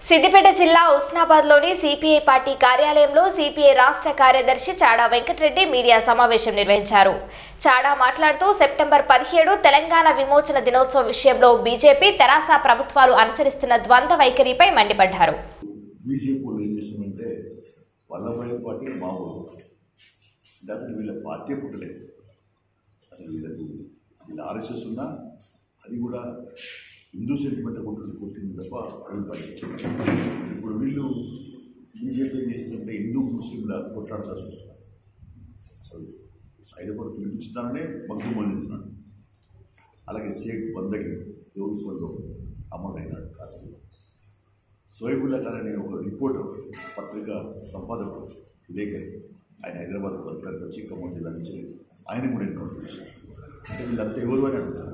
సిద్దిపేట జిల్లా ఉస్నాబాద్లోని CPI party కార్యాలయంలో సిపిఐ రాష్ట్ర కార్యదర్శి చాడా వెంకటరెడ్డి మీడియా సమావేశం నిర్వహించారు చాడా మాట్లాడుతూ సెప్టెంబర్ పదిహేడు తెలంగాణ విమోచన దినోత్సవం విషయంలో బీజేపీ తెరాస ప్రభుత్వాలు అనుసరిస్తున్న ద్వంద్వ వైఖరిపై మండిపడ్డారు బీజేపీ వాళ్ళు ఏం చేస్తుందంటే వల్లభాయ్ పార్టీ మామూలు అంటే అసలు వీళ్ళ పార్టీ పుట్టలేదు అసలు వీళ్ళకు వీళ్ళ ఆర్ఎస్ఎస్ ఉన్నా అది కూడా హిందూ సెంటిమెంట్ కొట్టు కొట్టింది తప్ప అది పని ఇప్పుడు వీళ్ళు బీజేపీ ఏం చేసిందంటే హిందూ ముస్లింల కొట్లాడాల్సి వస్తున్నారు అసలు సైదపూర్ పిలిపించుతాననే మగ్గు మంది ఉన్నాడు అలాగే షేక్ బందకి దేవుడిపల్లిలో అమరుడైనాడు కాదు సోయబుల్లా ఖాన్ అనే ఒక రిపోర్టర్ పత్రిక సంపాదకుడు విలేకరి ఆయన హైదరాబాద్ పత్రికలకు వచ్చి ఖమ్మం జిల్లా నుంచి ఆయన కూడా ఎన్కౌంటర్ చేశారు అంటే వీళ్ళంతా ఎవరు అని అడుగుతారు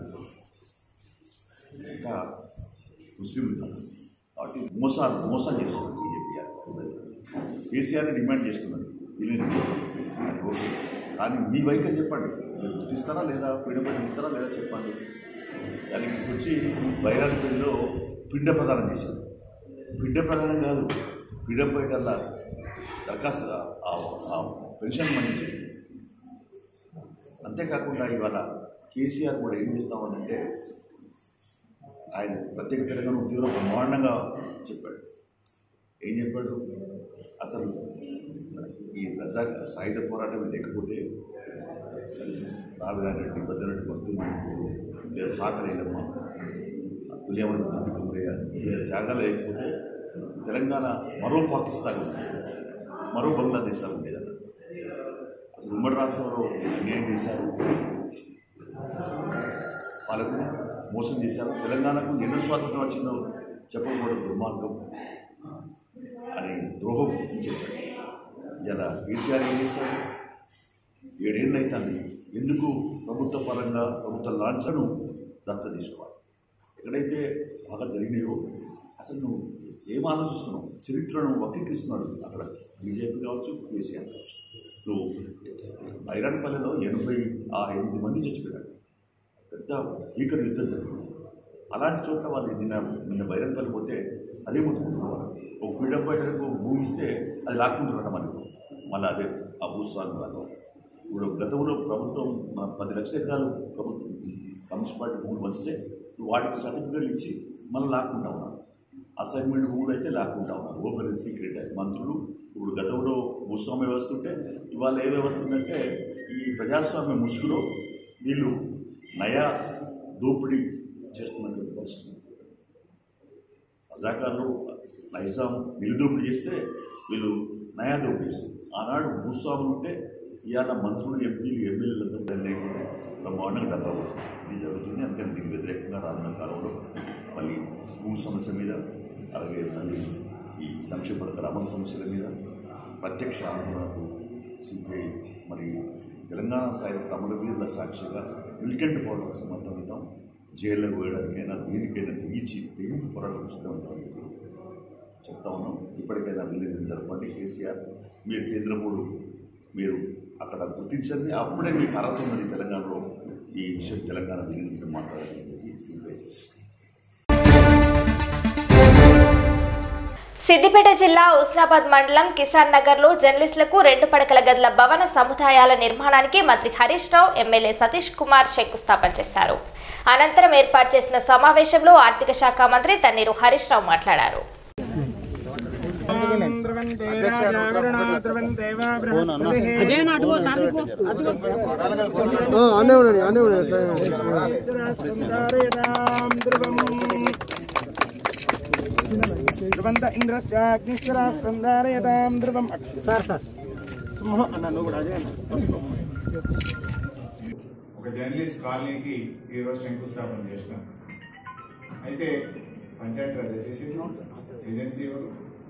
ఇంకా ముస్లింలు కదా కాబట్టి మోసాలు మోసం చేస్తున్నారు బీజేపీ కేసీఆర్ని డిమాండ్ చేస్తున్నారు వీళ్ళని అది ఓకే కానీ మీ వైఖరి చెప్పండి మీరు గుర్తిస్తారా లేదా పీడపతి ఇస్తారా లేదా చెప్పండి దానికి వచ్చి బైరాన్పల్లిలో పిండ ప్రదానం చేశారు పిండ ప్రదానం కాదు పిండపేటల్లా దరఖాస్తు ఆ- ఆ పెన్షన్ మంచి అంతేకాకుండా ఇవాళ కేసీఆర్ కూడా ఏం చేస్తామనంటే ఆయన ప్రత్యేక తెలంగాణ ఉద్యోగం బ్రహ్మాండంగా చెప్పాడు ఏం చెప్పాడు అసలు ఈ ప్రజా సాయుధ పోరాటం లేకపోతే రావిరారెడ్డి భద్రరెడ్డి భక్తులు లేదా సాకలేలమ్మ పులియమని దుడ్డు కుమరయ్య వీళ్ళ త్యాగాలు లేకపోతే తెలంగాణ మరో పాకిస్తాన్ ఉండేది మరో బంగ్లాదేశ్ లాగా ఉండేది అన్నట్టు అసలు ఉమ్మడి రాష్ట్రంలో అన్యాయం చేశారు వాళ్ళకు మోసం చేశారు తెలంగాణకు ఎన్నో స్వాతంత్రం వచ్చిందో చెప్పకపోవడం దుర్మార్గం అని ద్రోహం చెప్పాడు ఇలా కేసీఆర్ ఏం చేస్తాడు ఏడేళ్ళు అవుతుంది ఎందుకు ప్రభుత్వ పరంగా ప్రభుత్వ లాంఛను దత్త తీసుకోవాలి ఎక్కడైతే బాగా జరిగినాయో అసలు నువ్వు ఏం ఆలోచిస్తున్నావు చరిత్రను వక్రీకరిస్తున్నాడు అక్కడ బీజేపీ కావచ్చు కేసీఆర్ కావచ్చు నువ్వు బైరాన్పల్లిలో ఎనభై ఆ ఎనిమిది మంది చచ్చిపోయాడు పెద్ద భీకర యుద్ధం జరిగింది అలాంటి చోట్ల వాళ్ళు నిన్న నిన్న బైరంపల్లి పోతే అదే ముట్టుకుంటున్నారు ఒక ఫ్రీడమ్ ఫైటర్కు భూమి ఇస్తే అది లాక్కుంటున్నాడు మనకు మళ్ళీ అదే ఆ భూస్వామి వాళ్ళు ఇప్పుడు గతంలో ప్రభుత్వం మన పది లక్షల ఎకరాలు ప్రభుత్వం కమ్యూనిస్ట్ పార్టీ భూములు వస్తే వాటికి సర్టిఫికేట్లు ఇచ్చి మళ్ళీ లాక్కుంటా ఉన్నారు అసైన్మెంట్ భూములు అయితే లాక్కుంటా ఉన్నారు ఓపెన్ అండ్ సీక్రెట్ మంత్రులు ఇప్పుడు గతంలో భూస్వామ్య వ్యవస్థ ఉంటే ఇవాళ ఏ వ్యవస్థ ఉందంటే ఈ ప్రజాస్వామ్య ముసుగులో వీళ్ళు నయా దోపిడీ చేస్తున్నటువంటి పరిస్థితి రజాకారులు నైజాం నిలుదోపిడీ చేస్తే వీళ్ళు నయా దోపిడీ చేస్తారు ఆనాడు భూస్వాములు ఉంటే ఇవాళ మంత్రులు ఎంపీలు ఎమ్మెల్యేలంతా దాన్ని లేకపోతే బ్రహ్మాండంగా డబ్బా కొడుతుంది. ఇది జరుగుతుంది అందుకని దీనికి వ్యతిరేకంగా రానున్న కాలంలో మళ్ళీ భూ సమస్య మీద అలాగే మళ్ళీ ఈ సంక్షేమ పథకాల అమలు సమస్యల మీద ప్రత్యక్ష ఆందోళనకు సిపిఐ మరి తెలంగాణ సాయి అమరవీరుల సాక్షిగా మిలిటెంట్ పోరాటం సమర్థమితం జైల్లో పోయడానికైనా దేనికైనా తెగించి తెగింపు పోరాటం సిద్ధమవుతామని చెప్తా ఉన్నాం ఇప్పటికైనా విలేజ్ జరపండి కేసీఆర్ మీరు కేంద్రముడు మీరు అక్కడ గుర్తించండి అప్పుడే మీకు అర్హత ఉన్నది తెలంగాణలో ఈ విషయం తెలంగాణ విలీనం మాట్లాడాలని చెప్పి సిపిఐ చేస్తుంది సిద్దిపేట జిల్లా ఉస్నాబాద్ మండలం కిసాన్ నగర్ లో జర్నలిస్టులకు రెండు పడకల గదుల భవన సముదాయాల నిర్మాణానికి మంత్రి హరీష్ రావు ఎమ్మెల్యే సతీష్ కుమార్ శంకుస్థాపన చేశారు అనంతరం ఏర్పాటు చేసిన సమావేశంలో ఆర్థిక శాఖ మంత్రి తన్నీరు హరీష్ రావు మాట్లాడారు అజయ్ అటుకో సాధికో అనే ఉన్నాడు అనే ఉన్నాడు ధ్రువంత ఇంద్రస్యాగ్నిశ్వరా స్కందారయతాం ధ్రువం సార్ సార్ సింహం అన్న నువ్వు కూడా అదే ఒక జర్నలిస్ట్ కాలనీకి ఈరోజు శంకుస్థాపన చేసినాం అయితే పంచాయతీ రాజ్ చేసేసి ఏజెన్సీ ఎవరు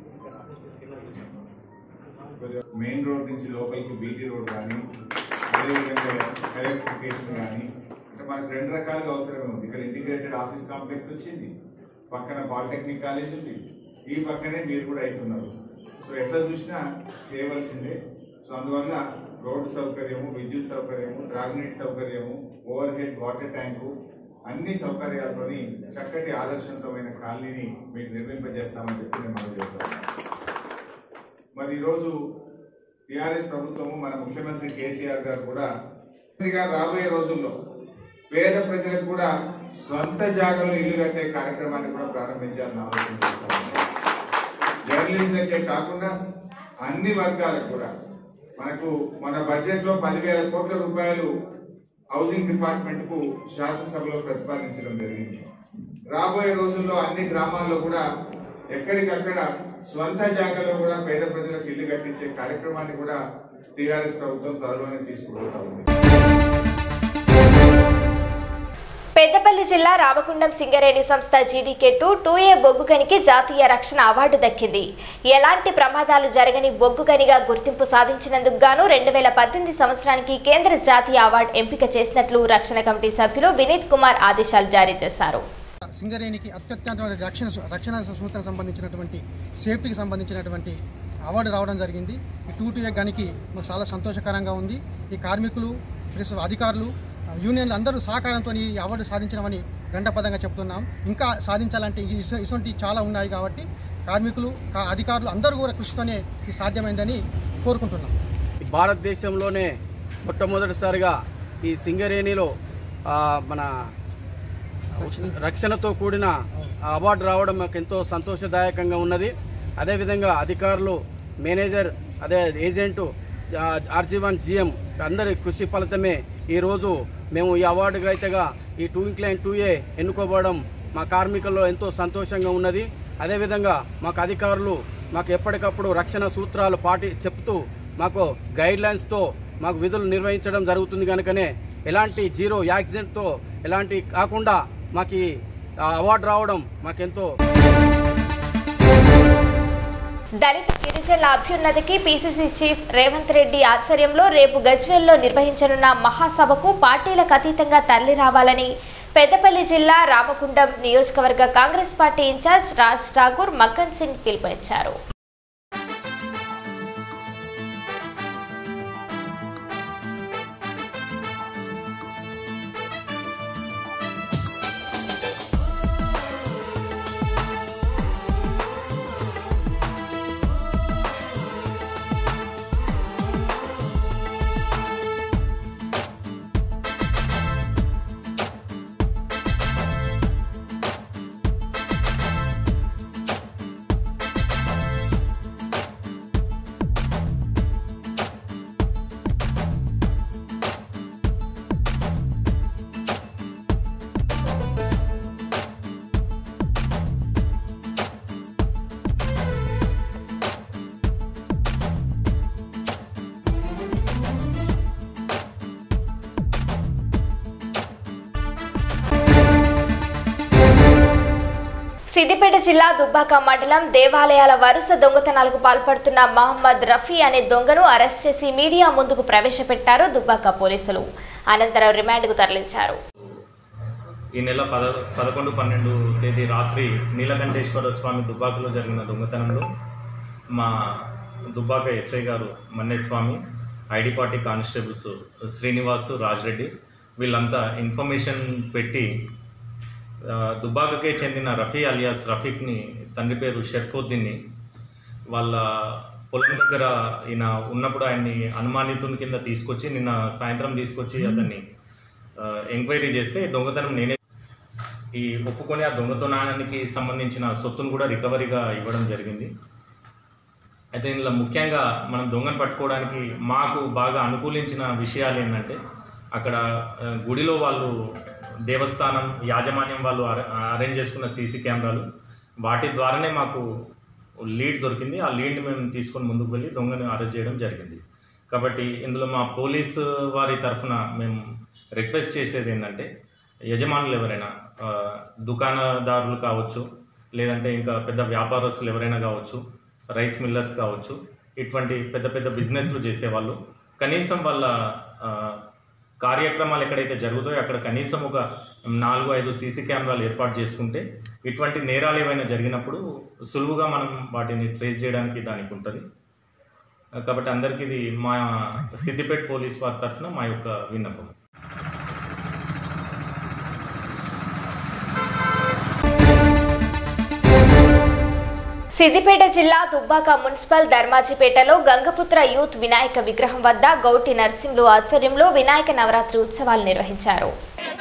మెయిన్ రోడ్ నుంచి లోపలికి బీటీ రోడ్ కానీ అదేవిధంగా ఎలక్ట్రిఫికేషన్ కానీ అంటే మనకు రెండు రకాలుగా అవసరం ఉంది ఇక్కడ ఇంటిగ్రేటెడ్ ఆఫీస్ కాంప్లెక్స్ వచ్చింది పక్కన పాలిటెక్నిక్ కాలేజ్ ఉంది ఈ పక్కనే మీరు కూడా అవుతున్నారు సో ఎట్లా చూసినా చేయవలసిందే సో అందువల్ల రోడ్డు సౌకర్యము విద్యుత్ సౌకర్యము త్రాగునీటి సౌకర్యము ఓవర్ హెడ్ వాటర్ ట్యాంకు అన్ని సౌకర్యాలతోని చక్కటి ఆదర్శవంతమైన కాలనీని మీకు నిర్మింపజేస్తామని చెప్పి నేను మనం చేస్తాను మరి ఈరోజు టిఆర్ఎస్ ప్రభుత్వము మన ముఖ్యమంత్రి కేసీఆర్ గారు కూడా గారు రాబోయే రోజుల్లో పేద ప్రజలకు కూడా స్వంత జాగాలో ఇల్లు కట్టే కార్యక్రమాన్ని కూడా ప్రారంభించాలని ఆలోచన చేస్తాము జర్నలిస్టులకే కాకుండా అన్ని వర్గాలకు కూడా మనకు మన బడ్జెట్ లో పదివేల కోట్ల రూపాయలు హౌసింగ్ డిపార్ట్మెంట్ కు శాసనసభలో ప్రతిపాదించడం జరిగింది రాబోయే రోజుల్లో అన్ని గ్రామాల్లో కూడా ఎక్కడికక్కడ స్వంత జాగాలో కూడా పేద ప్రజలకు ఇల్లు కట్టించే కార్యక్రమాన్ని కూడా టిఆర్ఎస్ ప్రభుత్వం త్వరలోనే తీసుకుపోతా ఉంది పెద్దపల్లి జిల్లా రామకుండం సింగరేణి సంస్థ జీడీకే టూ టూ ఏ బొగ్గు గనికి జాతీయ రక్షణ అవార్డు దక్కింది ఎలాంటి ప్రమాదాలు జరగని బొగ్గు గనిగా గుర్తింపు సాధించినందుకు గాను రెండు వేల పద్దెనిమిది సంవత్సరానికి కేంద్ర జాతీయ అవార్డు ఎంపిక చేసినట్లు రక్షణ కమిటీ సభ్యులు వినీత్ కుమార్ ఆదేశాలు జారీ చేశారు సింగరేణికి అత్యత్యంతమైన రక్షణ రక్షణ సూత్రం సంబంధించినటువంటి సేఫ్టీకి సంబంధించినటువంటి అవార్డు రావడం జరిగింది ఈ టూ టూ గనికి మాకు చాలా సంతోషకరంగా ఉంది ఈ కార్మికులు ప్లస్ అధికారులు యూనియన్లు అందరూ సహకారంతో ఈ అవార్డు సాధించడమని గంటపదంగా చెప్తున్నాం ఇంకా సాధించాలంటే ఇసు- ఇటువంటి చాలా ఉన్నాయి కాబట్టి కార్మికులు కా- అధికారులు అందరూ కూడా కృషితోనే ఇది సాధ్యమైందని కోరుకుంటున్నాం భారతదేశంలోనే మొట్టమొదటిసారిగా ఈ సింగరేణిలో ఆ, మన రక్షణతో కూడిన అవార్డు రావడం మాకు ఎంతో సంతోషదాయకంగా ఉన్నది అదేవిధంగా అధికారులు మేనేజర్ అదే ఏజెంటు ఆర్జీ వన్ జిఎం అందరి కృషి ఫలితమే ఈరోజు మేము ఈ అవార్డు గ్రహీతగా ఈ టూ ఇంక్లైన్ టూ ఏ ఎన్నుకోబడడం మా కార్మికుల్లో ఎంతో సంతోషంగా ఉన్నది అదేవిధంగా మాకు అధికారులు మాకు ఎప్పటికప్పుడు రక్షణ సూత్రాలు పాటి చెప్తూ మాకు గైడ్ లైన్స్తో మాకు విధులు నిర్వహించడం జరుగుతుంది కనుకనే ఎలాంటి జీరో యాక్సిడెంట్తో ఎలాంటి కాకుండా మాకు ఈ ఆ అవార్డు రావడం మాకెంతో దళిత గిరిజనుల అభ్యున్నతికి పీసీసీ చీఫ్ రేవంత్ రెడ్డి ఆధ్వర్యంలో రేపు గజ్వేల్లో నిర్వహించనున్న మహాసభకు పార్టీలకు అతీతంగా తరలి రావాలని పెద్దపల్లి జిల్లా రామకుండం నియోజకవర్గ Congress party incharge Raj Thakur Makkan Singh పిలుపునిచ్చారు సిద్దిపేట జిల్లా దుబ్బాక మండలం దేవాలయాల వరుస దొంగతనాలకు పాల్పడుతున్న మహమ్మద్ రఫీ అనే దొంగను అరెస్ట్ చేసి మీడియా ముందుకు ప్రవేశపెట్టారు దుబ్బాక పోలీసులు అనంతరం రిమాండ్కు తరలించారు ఈ నెల పద పదకొండు పన్నెండు తేదీ రాత్రి నీలకంఠేశ్వర స్వామి దుబ్బాకలో జరిగిన దొంగతనంలో మా దుబ్బాక ఎస్ఐ గారు Manneswamy ID party constables Srinivas Rajreddy వీళ్ళంతా ఇన్ఫర్మేషన్ పెట్టి ఆ, దుబ్బాకకే చెందిన రఫీ అలియాస్ రఫీక్ని తండ్రి పేరు షర్ఫుద్దీన్ని వాళ్ళ పొలం దగ్గర ఈయన ఉన్నప్పుడు ఆయన్ని అనుమానితుని కింద తీసుకొచ్చి నిన్న సాయంత్రం తీసుకొచ్చి అతన్ని ఆ, ఎంక్వైరీ చేస్తే దొంగతనం నేనే ఈ ఒప్పుకొని ఆ దొంగతనానికి సంబంధించిన సొత్తును కూడా రికవరీగా ఇవ్వడం జరిగింది అయితే ఇందులో ముఖ్యంగా మనం దొంగను పట్టుకోవడానికి మాకు బాగా అనుకూలించిన విషయాలు ఏంటంటే అక్కడ ఆ, గుడిలో వాళ్ళు దేవస్థానం యాజమాన్యం వాళ్ళు అర- అరేంజ్ చేసుకున్న సీసీ కెమెరాలు వాటి ద్వారానే మాకు లీడ్ దొరికింది ఆ లీడ్ని మేము తీసుకొని ముందుకు వెళ్ళి దొంగను అరెస్ట్ చేయడం జరిగింది కాబట్టి ఇందులో మా పోలీసు వారి తరఫున మేము రిక్వెస్ట్ చేసేది ఏంటంటే యజమానులు ఎవరైనా ఆ, దుకాణదారులు కావచ్చు లేదంటే ఇంకా పెద్ద వ్యాపారస్తులు ఎవరైనా కావచ్చు రైస్ మిల్లర్స్ కావచ్చు ఇటువంటి పెద్ద పెద్ద బిజినెస్లు చేసేవాళ్ళు కనీసం వాళ్ళ ఆ, కార్యక్రమాలు ఎక్కడైతే జరుగుతాయో అక్కడ కనీసం ఒక నాలుగు ఐదు సీసీ కెమెరాలు ఏర్పాటు చేసుకుంటే ఇటువంటి నేరాలు ఏవైనా జరిగినప్పుడు సులువుగా మనం వాటిని ట్రేస్ చేయడానికి దానికి ఉంటుంది కాబట్టి అందరికీ ఇది మా సిద్దిపేట పోలీస్ వారి తరఫున మా యొక్క విన్నపం సిద్దిపేట జిల్లా దుబ్బాక మున్సిపల్ ధర్మాజిపేటలో గంగపుత్ర యూత్ వినాయక విగ్రహం వద్ద గౌటి నరసింహులు ఆధ్వర్యంలో వినాయక నవరాత్రి ఉత్సవాలు నిర్వహించారు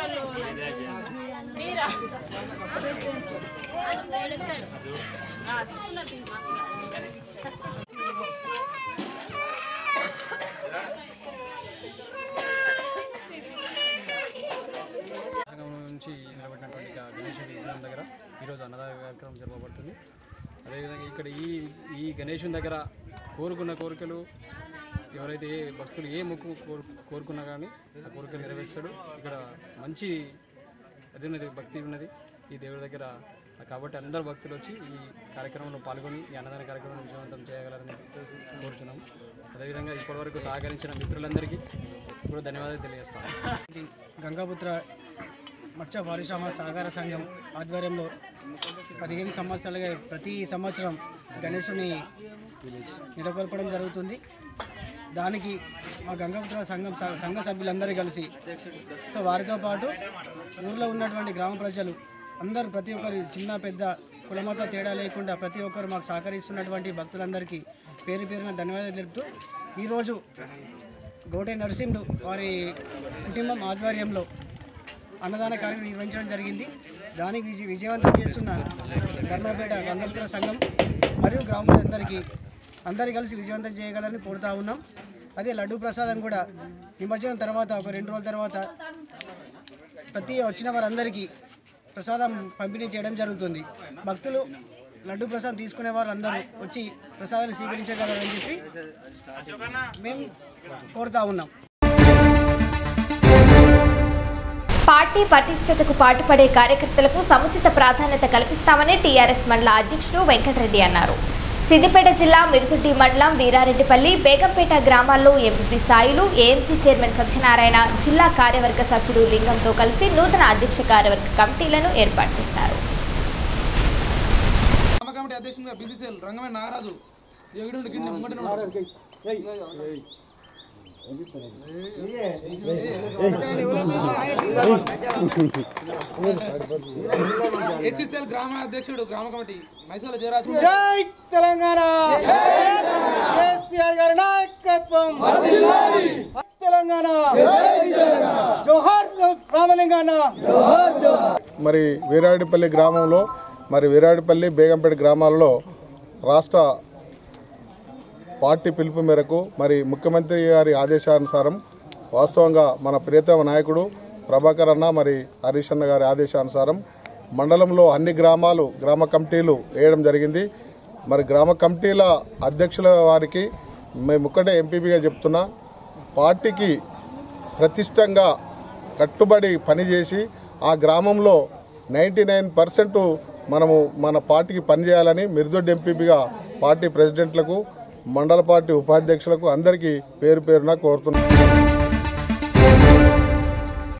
సంఘం నుంచి నిలబడినటువంటి గా- గణేశుడి విగ్రహం దగ్గర ఈరోజు అన్నదాన కార్యక్రమం జరపబడుతుంది అదేవిధంగా ఇక్కడ ఈ ఈ గణేశుని దగ్గర కోరుకున్న కోరికలు ఎవరైతే ఏ భక్తులు ఏ మొక్కు కోరు కోరుకున్నా కానీ ఆ కోరికలు నెరవేర్చాడు ఇక్కడ మంచి అది ఉన్నది భక్తి ఉన్నది ఈ దేవుడి దగ్గర కాబట్టి అందరు భక్తులు వచ్చి ఈ కార్యక్రమంలో పాల్గొని ఈ అన్నదాన కార్యక్రమం విజయవంతం చేయగలరని కోరుచున్నాం అదేవిధంగా ఇప్పటివరకు సహకరించిన మిత్రులందరికీ కూడా ధన్యవాదాలు తెలియజేస్తాం ఇది గంగాపుత్ర మత్స్య పారిశ్రమ సహకార సంఘం ఆధ్వర్యంలో పదిహేను సంవత్సరాలుగా ప్రతి సంవత్సరం గణేశుని నెలకొల్పడం జరుగుతుంది దానికి మా గంగాపుత్ర సంఘం స- సంఘ సభ్యులందరూ కలిసి తో వారితో పాటు ఊర్లో ఉన్నటువంటి గ్రామ ప్రజలు అందరూ ప్రతి ఒక్కరు చిన్న పెద్ద కులమత తేడా లేకుండా ప్రతి ఒక్కరు మాకు సహకరిస్తున్నటువంటి భక్తులందరికీ పేరు పేరున ధన్యవాదాలు తెలుపుతూ ఈరోజు గోటే నరసింహుడు వారి కుటుంబం ఆధ్వర్యంలో అన్నదాన కార్యక్రమం నిర్వహించడం జరిగింది దానికి విజయ విజయవంతం చేస్తున్న ధర్మపేట గంగపుత్ర సంఘం మరియు గ్రామ ప్రజలందరికీ అందరు కలిసి విజయవంతం చేయగలని కోరుతా ఉన్నాం అదే లడ్డూ ప్రసాదం కూడా నిమజ్జనం తర్వాత ఒక రెండు రోజుల తర్వాత ప్రతి వచ్చిన వారందరికీ ప్రసాదం పంపిణీ చేయడం జరుగుతుంది భక్తులు లడ్డూ ప్రసాదం తీసుకునే వారు అందరూ వచ్చి ప్రసాదాలు స్వీకరించగలరని చెప్పి మేము కోరుతా ఉన్నాం పార్టీ పటిష్టతకు పాటుపడే కార్యకర్తలకు సముచిత ప్రాధాన్యత కల్పిస్తామని టీఆర్ఎస్ మండల అధ్యక్షుడు వెంకటరెడ్డి అన్నారు సిద్దిపేట జిల్లా మిరుతుడ్డి మండలం వీరారెడ్డిపల్లి బేగంపేట గ్రామాల్లో MP Sailu AMC chairman Satyanarayana జిల్లా కార్యవర్గ సభ్యుడు లింగంతో కలిసి నూతన అధ్యక్ష కార్యవర్గ కమిటీలను ఏర్పాటు చేశారు గ్రామ కమిటీ అధ్యక్షునిగా బీసీసీఎల్ రంగమైన నాగరాజు ఎగుడు కింద ముంగట ఏసీసీఎల్ గ్రామ అధ్యక్షుడు గ్రామ కమిటీ మైసాల జయరాజ్ జై తెలంగాణ కేసీఆర్ గారి నాయకత్వం తెలంగాణ జోహార్ రామలింగన్న మరి వీరాడిపల్లి గ్రామంలో మరి వీరాడిపల్లి బేగంపేట గ్రామాలలో రాష్ట్ర పార్టీ పిలుపు మేరకు మరి ముఖ్యమంత్రి గారి ఆదేశానుసారం వాస్తవంగా మన ప్రియతమ నాయకుడు ప్రభాకర్ అన్న మరి హరీష్ అన్న గారి ఆదేశానుసారం మండలంలో అన్ని గ్రామాలు గ్రామ కమిటీలు వేయడం జరిగింది మరి గ్రామ కమిటీల అధ్యక్షుల వారికి మేము ఒక్కటే ఎంపీపీగా చెప్తున్నా పార్టీకి ప్రతిష్టంగా కట్టుబడి పనిచేసి ఆ గ్రామంలో నైంటీ నైన్ పర్సెంట్ మనము మన పార్టీకి పనిచేయాలని మిర్దొడ్డి ఎంపీపీగా పార్టీ ప్రెసిడెంట్లకు మండల పార్టీ ఉపాధ్యక్షులకు అందరికీ పేరు పేరున కోరుతున్నాను